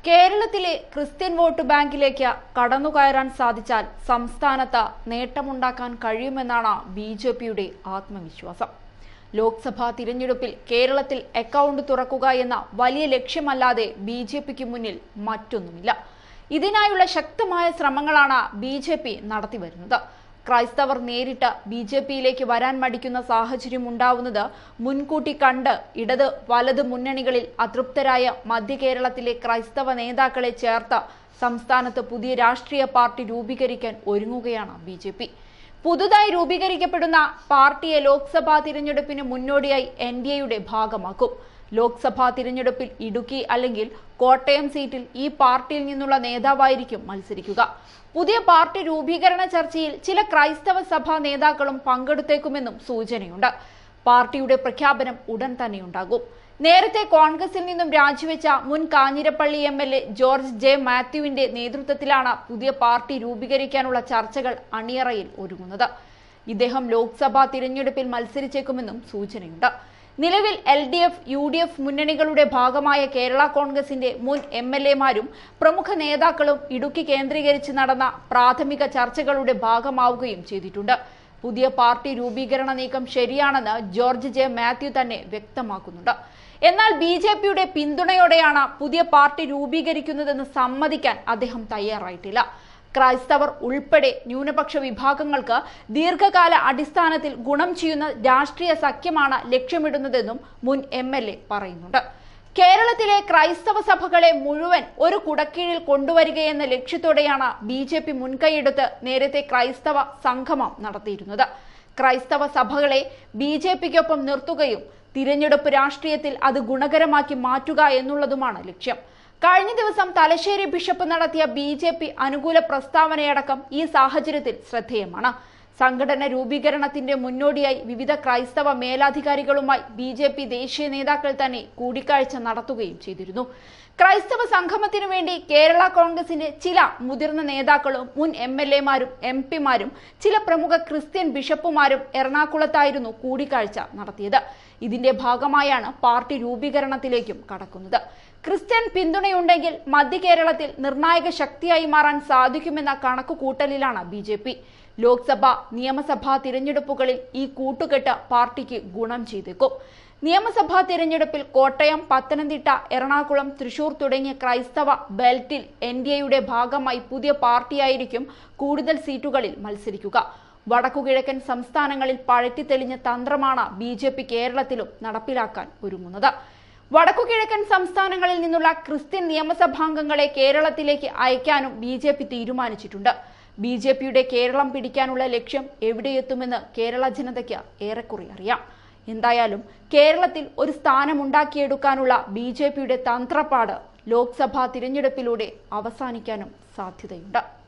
കേരളത്തിലെ Christian vote ബാങ്കിലേക്ക് കടന്നുകയറാൻ സാധിച്ചാൽ സംസ്ഥാനത്ത് നേട്ടമുണ്ടാക്കാൻ കഴിയുമെന്നാണ് ബി ജെ പിയുടെ ആത്മവിശ്വാസം ലോക്സഭാ തിരഞ്ഞെടുപ്പിൽ കേരളത്തിൽ അക്കൗണ്ട് തുറക്കുക എന്ന വലിയ ലക്ഷ്യമല്ലാതെ ബി ജെ പിക്ക് മുന്നിൽ മറ്റൊന്നുമില്ല ഇതിനായുള്ള ശക്തമായ ശ്രമങ്ങളാണ് ബി ജെ പി നടത്തിവരുന്നത് ക്രൈസ്തവർ നേരിട്ട് ബി ജെ പിയിലേക്ക് വരാൻ മടിക്കുന്ന സാഹചര്യം ഉണ്ടാവുന്നത് മുൻകൂട്ടി കണ്ട് ഇടത് വലത് മുന്നണികളിൽ അതൃപ്തരായ മധ്യ കേരളത്തിലെ ക്രൈസ്തവ നേതാക്കളെ ചേർത്ത് സംസ്ഥാനത്ത് പുതിയ രാഷ്ട്രീയ പാർട്ടി രൂപീകരിക്കാൻ ഒരുങ്ങുകയാണ് ബി ജെ പി പുതുതായി രൂപീകരിക്കപ്പെടുന്ന പാർട്ടിയെ ലോക്സഭാ തിരഞ്ഞെടുപ്പിന് മുന്നോടിയായി എൻ ഡി എയുടെ ഭാഗമാക്കും ലോക്സഭാ തിരഞ്ഞെടുപ്പിൽ ഇടുക്കി അല്ലെങ്കിൽ കോട്ടയം സീറ്റിൽ ഈ പാർട്ടിയിൽ നിന്നുള്ള നേതാവായിരിക്കും മത്സരിക്കുക പുതിയ പാർട്ടി രൂപീകരണ ചർച്ചയിൽ ചില ക്രൈസ്തവ സഭാ നേതാക്കളും പങ്കെടുത്തേക്കുമെന്നും സൂചനയുണ്ട് പാർട്ടിയുടെ പ്രഖ്യാപനം ഉടൻ തന്നെയുണ്ടാകും നേരത്തെ കോൺഗ്രസിൽ നിന്നും രാജിവെച്ച മുൻ Kanjirappally M L A George J മാത്യുവിന്റെ നേതൃത്വത്തിലാണ് പുതിയ പാർട്ടി രൂപീകരിക്കാനുള്ള ചർച്ചകൾ അണിയറയിൽ ഒരുങ്ങുന്നത് ഇദ്ദേഹം ലോക്സഭാ തിരഞ്ഞെടുപ്പിൽ മത്സരിച്ചേക്കുമെന്നും സൂചനയുണ്ട് നിലവിൽ L D F U D F മുന്നണികളുടെ ഭാഗമായ കേരള കോൺഗ്രസിന്റെ മുൻ എം എൽ എമാരും പ്രമുഖ നേതാക്കളും ഇടുക്കി കേന്ദ്രീകരിച്ച് നടന്ന പ്രാഥമിക ചർച്ചകളുടെ ഭാഗമാവുകയും ചെയ്തിട്ടുണ്ട് പുതിയ പാർട്ടി രൂപീകരണ നീക്കം ശരിയാണെന്ന് ജോർജ് ജെ മാത്യു തന്നെ വ്യക്തമാക്കുന്നുണ്ട് എന്നാൽ ബി ജെ പിയുടെ പിന്തുണയോടെയാണ് പുതിയ പാർട്ടി രൂപീകരിക്കുന്നതെന്ന് സമ്മതിക്കാൻ അദ്ദേഹം തയ്യാറായിട്ടില്ല ക്രൈസ്തവർ ഉൾപ്പെടെ ന്യൂനപക്ഷ വിഭാഗങ്ങൾക്ക് ദീർഘകാല അടിസ്ഥാനത്തിൽ ഗുണം ചെയ്യുന്ന രാഷ്ട്രീയ സഖ്യമാണ് ലക്ഷ്യമിടുന്നതെന്നും മുൻ എം എൽ എ പറയുന്നുണ്ട് കേരളത്തിലെ ക്രൈസ്തവ സഭകളെ മുഴുവൻ ഒരു കുടക്കീഴിൽ കൊണ്ടുവരികയെന്ന ലക്ഷ്യത്തോടെയാണ് ബി ജെ പി മുൻകൈയെടുത്ത് നേരത്തെ ക്രൈസ്തവ സംഗമം നടത്തിയിരുന്നത് ക്രൈസ്തവ സഭകളെ ബി ജെ പിക്കൊപ്പം നിർത്തുകയും തിരഞ്ഞെടുപ്പ് രാഷ്ട്രീയത്തിൽ അത് ഗുണകരമാക്കി മാറ്റുക എന്നുള്ളതുമാണ് ലക്ഷ്യം കഴിഞ്ഞ ദിവസം തലശ്ശേരി ബിഷപ്പ് നടത്തിയ ബി ജെ പി അനുകൂല പ്രസ്താവനയടക്കം ഈ സാഹചര്യത്തിൽ ശ്രദ്ധേയമാണ് സംഘടന രൂപീകരണത്തിന്റെ മുന്നോടിയായി വിവിധ ക്രൈസ്തവ മേലധികാരികളുമായി ബി ജെ പി ദേശീയ നേതാക്കൾ തന്നെ കൂടിക്കാഴ്ച നടത്തുകയും ചെയ്തിരുന്നു ക്രൈസ്തവ സംഗമത്തിനു വേണ്ടി കേരള കോൺഗ്രസിന്റെ ചില മുതിർന്ന നേതാക്കളും മുൻ എം എൽ എമാരും എം പിമാരും ചില പ്രമുഖ ക്രിസ്ത്യൻ ബിഷപ്പുമാരും എറണാകുളത്തായിരുന്നു കൂടിക്കാഴ്ച നടത്തിയത് ഇതിന്റെ ഭാഗമായാണ് പാർട്ടി രൂപീകരണത്തിലേക്കും കടക്കുന്നത് ക്രിസ്ത്യൻ പിന്തുണയുണ്ടെങ്കിൽ മധ്യ കേരളത്തിൽ നിർണായക ശക്തിയായി മാറാൻ സാധിക്കുമെന്ന കണക്കുകൂട്ടലിലാണ് ബി ജെ പി ലോക്സഭ നിയമസഭാ തിരഞ്ഞെടുപ്പുകളിൽ ഈ കൂട്ടുകെട്ട് പാർട്ടിക്ക് ഗുണം ചെയ്തേക്കും നിയമസഭാ തിരഞ്ഞെടുപ്പിൽ കോട്ടയം പത്തനംതിട്ട എറണാകുളം തൃശൂർ തുടങ്ങിയ ക്രൈസ്തവ ബെൽറ്റിൽ എൻ ഡി എയുടെ ഭാഗമായി പുതിയ പാർട്ടിയായിരിക്കും കൂടുതൽ സീറ്റുകളിൽ മത്സരിക്കുക വടക്കുകിഴക്കൻ സംസ്ഥാനങ്ങളിൽ പഴറ്റിത്തെളിഞ്ഞ തന്ത്രമാണ് ബി ജെ പി കേരളത്തിലും നടപ്പിലാക്കാൻ ഒരുങ്ങുന്നത് വടക്കുകിഴക്കൻ സംസ്ഥാനങ്ങളിൽ നിന്നുള്ള ക്രിസ്ത്യൻ നിയമസഭാംഗങ്ങളെ കേരളത്തിലേക്ക് അയക്കാനും ബി ജെ പി തീരുമാനിച്ചിട്ടുണ്ട് ബി ജെ പിയുടെ കേരളം പിടിക്കാനുള്ള ലക്ഷ്യം എവിടെയെത്തുമെന്ന് കേരള ജനതയ്ക്ക് ഏറെക്കുറെ അറിയാം എന്തായാലും കേരളത്തിൽ ഒരു സ്ഥാനമുണ്ടാക്കിയെടുക്കാനുള്ള ബി ജെ പിയുടെ തന്ത്രപ്പാട് ലോക്സഭാ തിരഞ്ഞെടുപ്പിലൂടെ അവസാനിക്കാനും സാധ്യതയുണ്ട്